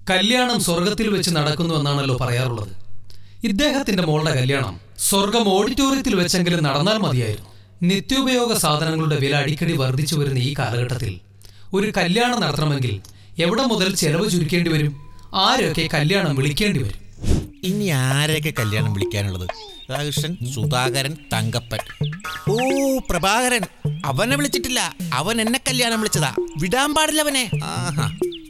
കല്യാണം സ്വർഗത്തിൽ വെച്ച് നടക്കുന്നു എന്നാണല്ലോ പറയാറുള്ളത് ഇദ്ദേഹത്തിന്റെ മോളുടെ കല്യാണം സ്വർഗം ഓഡിറ്റോറിയത്തിൽ വെച്ചെങ്കിലും നടന്നാൽ മതിയായിരുന്നു നിത്യോപയോഗ സാധനങ്ങളുടെ വില അടിക്കടി വർദ്ധിച്ചു വരുന്ന ഈ കാലഘട്ടത്തിൽ ഒരു കല്യാണം നടത്തണമെങ്കിൽ എവിടെ മുതൽ ചെലവ് ചുരുക്കേണ്ടി വരും ആരൊക്കെ കല്യാണം വിളിക്കേണ്ടി വരും ഇനി ആരെയൊക്കെ കല്യാണം വിളിക്കാനുള്ളത് രാധാകൃഷ്ണൻ സുധാകരൻ തങ്കപ്പൻ ഓ പ്രഭാകരൻ അവനെ വിളിച്ചിട്ടില്ല അവൻ എന്നെ കല്യാണം വിളിച്ചതാ വിടാൻ പാടില്ല അവനെ ആഹാ.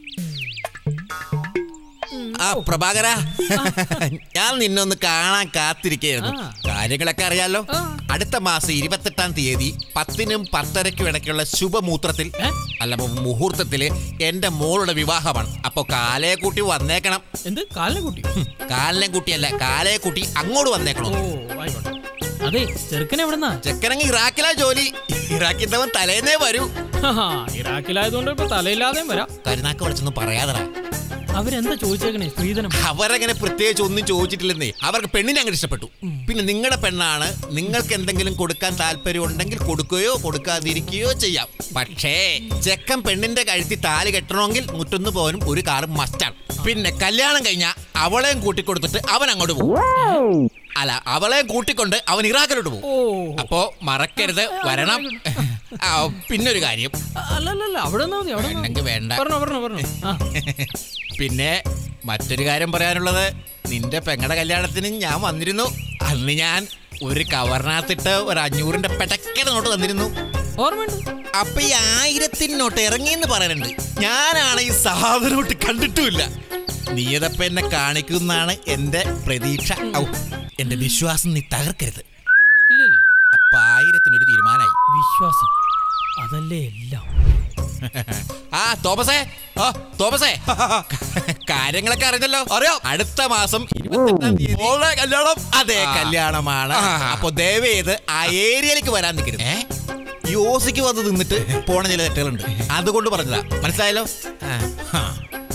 ആ പ്രഭാകര ഞാൻ നിന്നൊന്ന് കാണാൻ കാത്തിരിക്കുകയായിരുന്നു കാര്യങ്ങളൊക്കെ അറിയാലോ അടുത്ത മാസം ഇരുപത്തെട്ടാം തീയതി പത്തിനും പത്തരയ്ക്കും ഇടയ്ക്കുള്ള ശുഭമൂത്രത്തിൽ അല്ല മുഹൂർത്തത്തില് എന്റെ മോളുടെ വിവാഹമാണ് അപ്പൊ കാലയെ കൂട്ടി വന്നേക്കണം എന്ത് കാലിനെ കൂട്ടി കാലിനെ കുട്ടിയല്ല കാലയെ കുട്ടി അങ്ങോട്ട് വന്നേക്കണം ഓ ആയിക്കോട്ടെ അതെ ചെറുക്കൻ എവിടെന്നാ ചെക്കനെങ്കിൽ ഇറാഖിലാ ജോലി ഇറാഖിന്നവൻ തലേന്നേ വരൂ ഹാ, ഇറാഖിലായതുകൊണ്ട് ഇപ്പൊ തലയില്ലാതെയും വരാം കരുനാക്ക് വിളിച്ചൊന്നും പറയാതടാ അവരെന്താ ചോദിച്ചേക്കണേ സ്ത്രീധനം അവരങ്ങനെ പ്രത്യേകിച്ച് ഒന്നും ചോദിച്ചിട്ടില്ലെന്നേ അവർക്ക് പെണ്ണിനെ അങ്ങനെ ഇഷ്ടപ്പെട്ടു പിന്നെ നിങ്ങളുടെ പെണ്ണാണ് നിങ്ങൾക്ക് എന്തെങ്കിലും കൊടുക്കാൻ താല്പര്യം ഉണ്ടെങ്കിൽ കൊടുക്കുകയോ കൊടുക്കാതിരിക്കുകയോ ചെയ്യാം പക്ഷേ ചെക്കൻ പെണ്ണിന്റെ കഴുത്തി താലി കെട്ടണമെങ്കിൽ മുറ്റൊന്ന് പോകാനും ഒരു കാറ് മസ്റ്റാണ് പിന്നെ കല്യാണം കഴിഞ്ഞാൽ അവളെയും കൂട്ടിക്കൊടുത്തിട്ട് അവൻ അങ്ങോട്ട് പോകും അല്ല അവളെയും കൂട്ടിക്കൊണ്ട് അവൻ ഇറാഖിലോട്ട് പോകും ഓ അപ്പോ മറക്കരുത് വരണം ആ, പിന്നൊരു കാര്യം അല്ലല്ല അവിടെ നിന്നാ മതി അവിടെ നിന്നാ മതി. വേണ്ടെങ്കിൽ വേണ്ട പറഞ്ഞോ പറഞ്ഞോ പറഞ്ഞോ ആ പിന്നെ മറ്റൊരു കാര്യം പറയാനുള്ളത് നിന്റെ പെങ്ങടെ കല്യാണത്തിന് ഞാൻ വന്നിരുന്നു അന്ന് ഞാൻ ഒരു കവറിനകത്തിട്ട് ഒരു അഞ്ഞൂറിന്റെ പെടക്കട നോട്ട് തന്നിരുന്നു ഓർമ്മയുണ്ട് അപ്പൊ ഈ ആയിരത്തിന് നോട്ട് ഇറങ്ങിയെന്ന് പറയുന്നുണ്ട് ഞാനാണ് ഈ സാധനോട്ട് കണ്ടിട്ടുമില്ല നീയതപ്പ എന്നെ കാണിക്കുന്നാണ് എന്റെ പ്രതീക്ഷ ഔ എന്റെ വിശ്വാസം നീ തകർക്കരുത് ഇല്ല ഇല്ല അപ്പൊ ആയിരത്തിനൊരു തീരുമാനമായി വിശ്വാസം അതല്ലേ എല്ലാം ആ തോമസേ ആ തോമസേ കാര്യങ്ങളൊക്കെ അറിഞ്ഞല്ലോ അറിയോ അടുത്ത മാസം ഇരുപത്തെട്ടാം തീയതി മോളുടെ കല്യാണം അതെ കല്യാണമാണ് അപ്പൊ ദയവേത് ആ ഏരിയയിലേക്ക് വരാൻ നിൽക്കരുത് ഈ ഓസിക്ക് വന്ന് നിന്നിട്ട് പോണ ചില തെറ്റുകളുണ്ട് അതുകൊണ്ട് പറഞ്ഞതാ മനസ്സിലായല്ലോ ആ, ആ.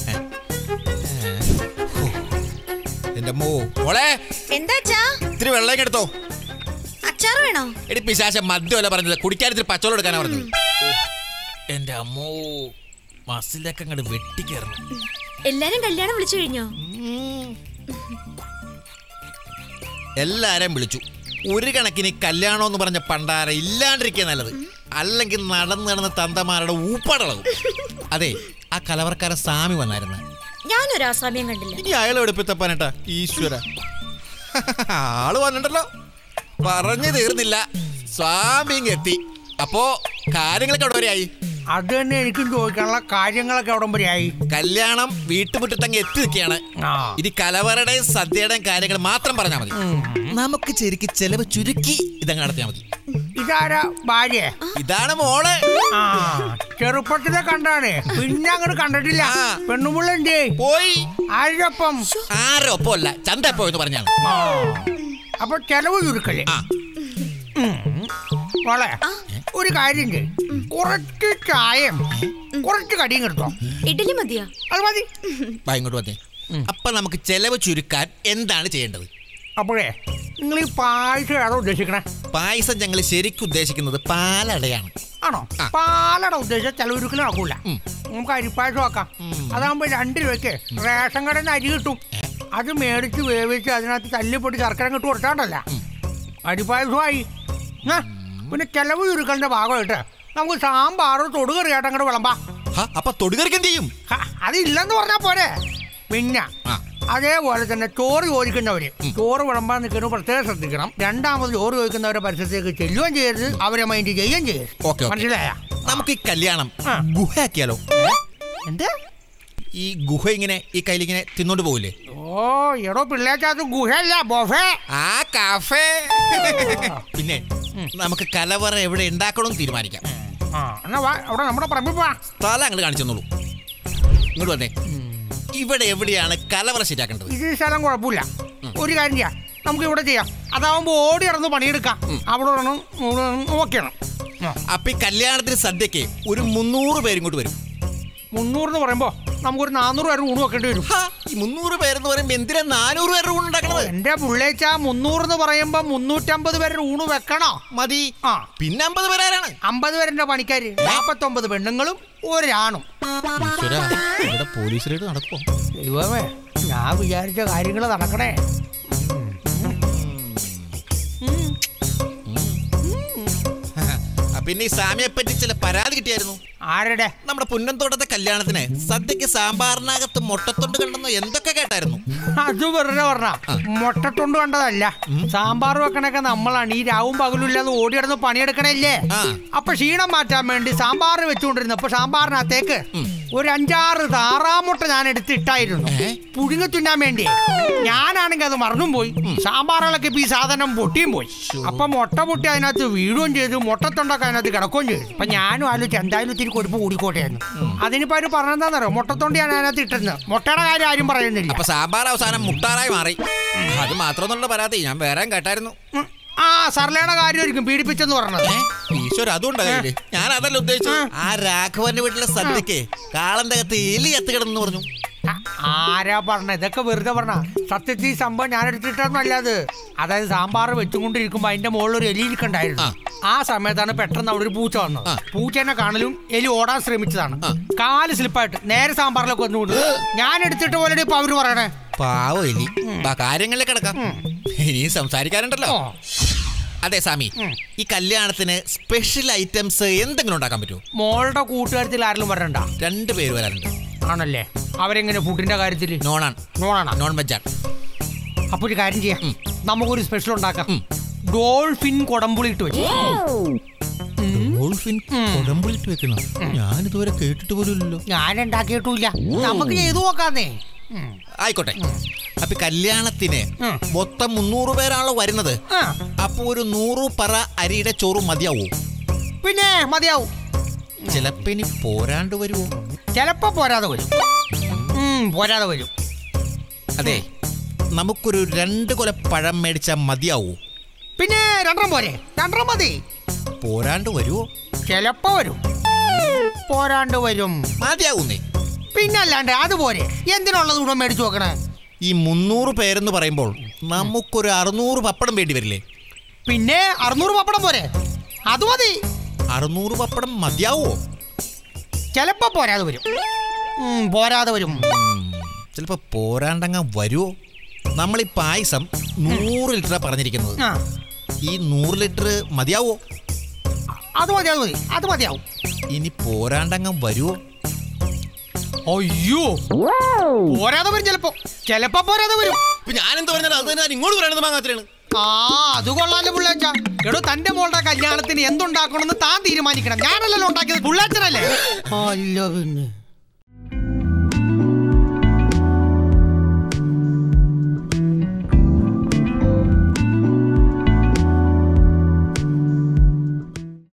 ഹോ. എന്റെ മോ മോളെ എന്താച്ചാ ഇത്തിരി വെള്ളം എടുത്തോ അച്ചാർ വേണോ എടി പിശാശം മദ്യമല്ല പറഞ്ഞത് കുടിക്കാൻ ഇത്തിരി പച്ചവെള്ളം എടുക്കാനാ പറഞ്ഞത് ഓ, എന്റെ അമ്മോ മസിലൊക്കെ അങ്ങോട്ട് വെട്ടിക്കയറണം എല്ലാരും കല്യാണം വിളിച്ചു കഴിഞ്ഞോ എല്ലാരെയും വിളിച്ചു ഒരു കണക്കിന് കല്യാണം എന്ന് പറഞ്ഞ പണ്ടാര ഇല്ലാണ്ടിരിക്കുക നല്ലത് അല്ലെങ്കിൽ നടന്ന് നടന്ന തന്തമാരുടെ ഊപ്പാടളകും അതെ ആ കലവർക്കാരൻ സ്വാമി വന്നായിരുന്നു ഞാനൊരു ആസാമ്യം കണ്ടില്ല ഇനി അയാൾ എടുപ്പിത്തപ്പാനട്ടാ ഈശ്വര ആള് വന്നിട്ടല്ലോ പറഞ്ഞു തീർന്നില്ല സ്വാമി ഇങ്ങ് എത്തി അപ്പോ കാര്യങ്ങളൊക്കെ അവിടെ വരെയായി അത് തന്നെ എനിക്കും ചോദിക്കാനുള്ള കാര്യങ്ങളൊക്കെ എവിടം വരെയായി കല്യാണം വീട്ടുമുറ്റത്തങ്ങ് എത്തി നിൽക്കുകയാണ് ആ ഇനി കലവറയുടെയും സദ്യയുടെയും കാര്യങ്ങൾ മാത്രം പറഞ്ഞാൽ മതി നമുക്ക് ശരിക്ക് ചെലവ് ചുരുക്കി ഇതങ്ങ് നടത്തിയാൽ മതി ഇതാരാ ഭാര്യ ഇതാണ് മോള് ആ ചെറുപ്പത്തിലെ കണ്ടാണ് പിന്നെ അങ്ങോട്ട് കണ്ടിട്ടില്ല ആ. പെണ്ണുമുള്ള എന്തേ പോയി ആരൊപ്പം ആരും ഒപ്പമല്ല ചന്ത പോയെന്ന് പറഞ്ഞാണ് ആ അപ്പൊ ചെലവ് ചുരുക്കല്ലേ ആ മോളെ ഒരു കാര്യം ചെയ്യ്. കുറച്ച് ചായം കുറച്ച് കടിയും കിട്ടോ ഇഡലി മതിയോ അത് മതി വാ ഇങ്ങോട്ട് വന്നേ അപ്പൊ നമുക്ക് ചെലവ് ചുരുക്കാൻ എന്താണ് ചെയ്യേണ്ടത് അപ്പോഴേ നിങ്ങൾ ഈ പായസം ഏതാ ഉദ്ദേശിക്കണേ പായസം ഞങ്ങൾ ശരിക്കും ഉദ്ദേശിക്കുന്നത് പാലടയാണ് ആണോ ആ. പാലട ഉദ്ദേശിച്ച ചെലവൊരുക്കലും നടക്കൂല ഉം. നമുക്ക് അരിപ്പായസം ആക്കാം അതാകുമ്പോ രണ്ട് രൂപയ്ക്ക് റേഷൻ കടയിൽ നിന്ന് അരി കിട്ടും അത് മേടിച്ച് വേവിച്ച് അതിനകത്ത് തല്ലിപ്പൊട്ടി ശർക്കര കിട്ടും കൊടുത്താണ്ടല്ല അരിപ്പായസമായി ആ, പിന്നെ ചെലവ് ചുരുക്കലിന്റെ ഭാഗമായിട്ട് നമുക്ക് സാമ്പാറ് തൊടുകറിയായിട്ട് അങ്ങോട്ട് വിളമ്പാ ഹ, അപ്പൊ തൊടുകർക്ക് എന്ത് ചെയ്യും ഹ, അതില്ലെന്ന് പറഞ്ഞാ പോരെ പിന്നെ ആ. അതേപോലെ തന്നെ ചോറ് ചോദിക്കുന്നവര് ചോറ് വിളമ്പാൻ നിൽക്കുന്നത് പ്രത്യേകം ശ്രദ്ധിക്കണം രണ്ടാമത് ചോറ് ചോദിക്കുന്നവരെ പരിസരത്തേക്ക് ചെല്ലുകയും ചെയ്യരുത് അവരെ മൈൻഡ് ചെയ്യുകയും ചെയ്യരുത് ഓക്കെ, ഓക്കെ. മനസ്സിലായ നമുക്ക് ഈ കല്യാണം ആ. ഗുഹയാക്കിയാലോ എന്ത് ഈ ഗുഹ ഇങ്ങനെ ഈ കയ്യിലിങ്ങനെ തിന്നോണ്ട് പോകില്ലേ ഓ എടോ പിള്ളേക്കകത്ത് ഗുഹയല്ല ബൊഫേ ആ കാഫേ പിന്നെ നമുക്ക് കലവറ എവിടെ ഉണ്ടാക്കണം തീരുമാനിക്കാം ആ എന്നാ വാ അവിടെ നമ്മുടെ പറമ്പിൽ പോവാ സ്ഥലം അങ്ങോട്ട് കാണിച്ചു തന്നോളൂ ഇങ്ങോട്ട് വന്നേ ഇവിടെ എവിടെയാണ് കലവറ ശരിയാക്കേണ്ടത് ഇത് ഈ സ്ഥലം കുഴപ്പമില്ല ഒരു കാര്യം ചെയ്യാം നമുക്ക് ഇവിടെ ചെയ്യാം അതാവുമ്പോ ഓടി ഇറന്ന് പണിയെടുക്കാം അവിടെ ഇടണം ഇവിടെ ഇടണം, നോക്കണം ആ, അപ്പൊ ഈ കല്യാണത്തിന് സദ്യക്ക് ഒരു മുന്നൂറ് പേര് ഇങ്ങോട്ട് വരും മുന്നൂറെന്ന് പറയുമ്പോ നമുക്കൊരു നാനൂറ് പേര് ഊണ് വെക്കേണ്ടി വരും ഹാ, ഈ മുന്നൂറ് പേരെന്ന് പറയുമ്പോ എന്തിനാ നാനൂറ് പേരുടെ ഊണ് ഉണ്ടാക്കണത് എന്റെ പുള്ളേച്ച മുന്നൂറെന്ന് പറയുമ്പോ മുന്നൂറ്റമ്പത് പേരുടെ ഊണ് വെക്കണോ മതി ആ പിന്നെ അമ്പത് പേരാരാണ് അമ്പത് പേരുടെ പണിക്കാര് നാപ്പത്തൊമ്പത് പെണ്ണുങ്ങളും ഒരാണും ഈശ്വരാ, ഇവിടെ പോലീസ് റെയ്ഡ് നടക്കുമോ ദൈവമേ ഞാൻ വിചാരിച്ച കാര്യങ്ങൾ നടക്കണേ ആ, പിന്നെ ഈ സാമിയെ പറ്റി ചില പരാതി കിട്ടിയായിരുന്നു ആരുടെ നമ്മുടെ പുന്നന്തോട്ടത്തെ കല്യാണത്തിന് സദ്യക്ക് സാമ്പാറിനകത്ത് മുട്ടത്തൊണ്ട് കണ്ടെന്നോ എന്തൊക്കെ കേട്ടായിരുന്നു അത് വെറുതെ പറഞ്ഞ മുട്ടത്തൊണ്ട് കണ്ടതല്ല സാമ്പാർ വെക്കണൊക്കെ നമ്മളാണ് ഈ രാവും പകലും ഇല്ലാതെ ഓടിയിടന്ന് പണിയെടുക്കണല്ലേ ആ. അപ്പൊ ക്ഷീണം മാറ്റാൻ വേണ്ടി സാമ്പാർ വെച്ചുകൊണ്ടിരുന്നപ്പോ സാമ്പാറിനകത്തേക്ക് ഒരു അഞ്ചാറ് താറാമുട്ട ഞാൻ എടുത്തിട്ടായിരുന്നു പുഴുങ്ങി തിന്നാൻ വേണ്ടി ഞാനാണെങ്കിൽ അത് മറന്നും പോയി സാമ്പാറുകളൊക്കെ ഇപ്പൊ ഈ സാധനം പൊട്ടിയും പോയി അപ്പൊ മുട്ട പൊട്ടി അതിനകത്ത് വീഴുകയും ചെയ്തു മുട്ടത്തൊണ്ടൊക്കെ അതിനകത്ത് കിടക്കുകയും ചെയ്തു അപ്പൊ ഞാനും ആലോചിച്ച് എന്തായാലും ഇത്തിരി കൊടുപ്പ് കൂടിക്കോട്ടെയായിരുന്നു അതിനിപ്പോ അവര് പറഞ്ഞെന്താണെന്നറിയോ മുട്ടത്തൊണ്ടി ഞാൻ അതിനകത്ത് ഇട്ടിരുന്നത് മുട്ടയുടെ കാര്യം ആരും പറയുന്നില്ല അപ്പൊ സാമ്പാർ അവസാനം മുട്ടാറായി മാറി അത് മാത്രമൊന്നുള്ള പരാതി ഞാൻ വേറെ കേട്ടായിരുന്നു ഉം. ആ സർലയുടെ കാര്യമായിരിക്കും പീഡിപ്പിച്ചെന്ന് പറഞ്ഞത് ഈശ്വര അതുകൊണ്ടാ കയ്യില് ഞാൻ അതല്ല ഉദ്ദേശിച്ചത് ആ രാഘവന്റെ വീട്ടിലെ സദ്യക്ക് കാളന്റെ അകത്ത് എലി എത്തുകിടന്നു പറഞ്ഞു ആ, ആരാ പറഞ്ഞ ഇതൊക്കെ വെറുതെ പറഞ്ഞ സത്യത്തിൽ ഈ സംഭവം ഞാൻ എടുത്തിട്ടൊന്നും അത് അതായത് സാമ്പാർ വെച്ചുകൊണ്ടിരിക്കുമ്പോ അതിന്റെ മുകളിൽ ഒരു എലി ഇരിക്കണ്ടായിരുന്നു ആ. ആ സമയത്താണ് പെട്ടെന്ന് അവിടെ ഒരു പൂച്ച വന്നത് ആ. പൂച്ചേനെ കാണലും എലി ഓടാൻ ശ്രമിച്ചതാണ് ആ. കാല് സ്ലിപ്പായിട്ട് നേരെ സാമ്പാറിലേക്ക് വന്നുകൊണ്ട് ഞാൻ എടുത്തിട്ട് പോലെ ഇപ്പൊ അവര് പറയണേ പാവം എലി ആ കാര്യങ്ങളിലേക്ക് കിടക്കാം ഇനിയും സംസാരിക്കാനുണ്ടല്ലോ ഓ അതെ സാമി ഈ കല്യാണത്തിന് സ്പെഷ്യൽ ഐറ്റംസ് എന്തെങ്കിലും ഉണ്ടാക്കാൻ പറ്റുമോ മോളുടെ കൂട്ടുകാരത്തിൽ ആരെങ്കിലും വരണ്ട രണ്ട് പേര് വരാനുണ്ട് ആണല്ലേ അവരെങ്ങനെ ഫുഡിന്റെ കാര്യത്തിൽ നോണാണ് നോണാണോ നോൺ വെജാണ് അപ്പൊ ഒരു കാര്യം ചെയ്യാം ഉം. നമുക്കൊരു സ്പെഷ്യൽ ഉണ്ടാക്കാം ഉം. ഡോൾഫിൻ കൊടമ്പുളി ഇട്ട് വെച്ചു ഡോൾഫിൻ കുഴമ്പിലിട്ട് വെക്കണം ഞാൻ ഇതുവരെ കേട്ടിട്ട് പോലുമില്ലല്ലോ ഞാൻ ഉണ്ടാക്കിയിട്ടില്ല നമുക്ക് ചെയ്തു നോക്കാന്നേ ഉം. ആയിക്കോട്ടെ അപ്പൊ ഈ കല്യാണത്തിന് ഉം. മൊത്തം മുന്നൂറ് പേരാണല്ലോ വരുന്നത് ആ, അപ്പൊ ഒരു നൂറ് പറ അരിയുടെ ചോറ് മതിയാവോ പിന്നെ മതിയാവും ചിലപ്പോ ഇനി പോരാണ്ട് വരുമോ ചിലപ്പോ പോരാതെ വരും ഉം, പോരാതെ വരും അതെ നമുക്കൊരു രണ്ട് കൊല പഴം മേടിച്ചാൽ മതിയാവോ പിന്നെ രണ്ടെണ്ണം പോരെ രണ്ടെണ്ണം മതി പോരാണ്ട് വരുമോ ചിലപ്പോ വരും പോരാണ്ട് വരും മതിയാവുന്നേ പിന്നെ അല്ലാണ്ട് അത് പോരെ എന്തിനുള്ളത് ഇവിടെ മേടിച്ചു നോക്കണേ ഈ മുന്നൂറ് പേരെന്ന് പറയുമ്പോൾ നമുക്കൊരു അറുന്നൂറ് പപ്പടം വേണ്ടി വരില്ലേ പിന്നെ അറുന്നൂറ് പപ്പടം പോരെ അത് മതി അറുന്നൂറ് പപ്പടം മതിയാവോ ചിലപ്പോ പോരാതെ വരും ഉം, പോരാതെ വരും ചിലപ്പോ പോരാണ്ടങ്ങ വരുമോ നമ്മൾ ഈ പായസം നൂറ് ലിറ്ററാ പറഞ്ഞിരിക്കുന്നത് ആ ഈ നൂറ് ലിറ്റർ മതിയാവോ അത് മതി അത് മതി അത് മതിയാവും ഇനി പോരാണ്ടങ്ങ വരുമോ അയ്യോ പോരാതെ വരും ചിലപ്പോ ചിലപ്പോ പോരാതെ വരും ഞാനെന്ത് പറഞ്ഞാലും അത് തന്നെ ഞാൻ ഇങ്ങോട്ട് പറയണത് മാങ്ങാത്രയാണ് ആ അത് കൊള്ളാലോ പിള്ളേച്ച എടോ തന്റെ മോളുടെ കല്യാണത്തിന് എന്തുണ്ടാക്കണമെന്ന് താൻ തീരുമാനിക്കണം ഞാനല്ലല്ലോ ഉണ്ടാക്കിയത് പിള്ളേച്ചനല്ലേ അല്ല പിന്നെ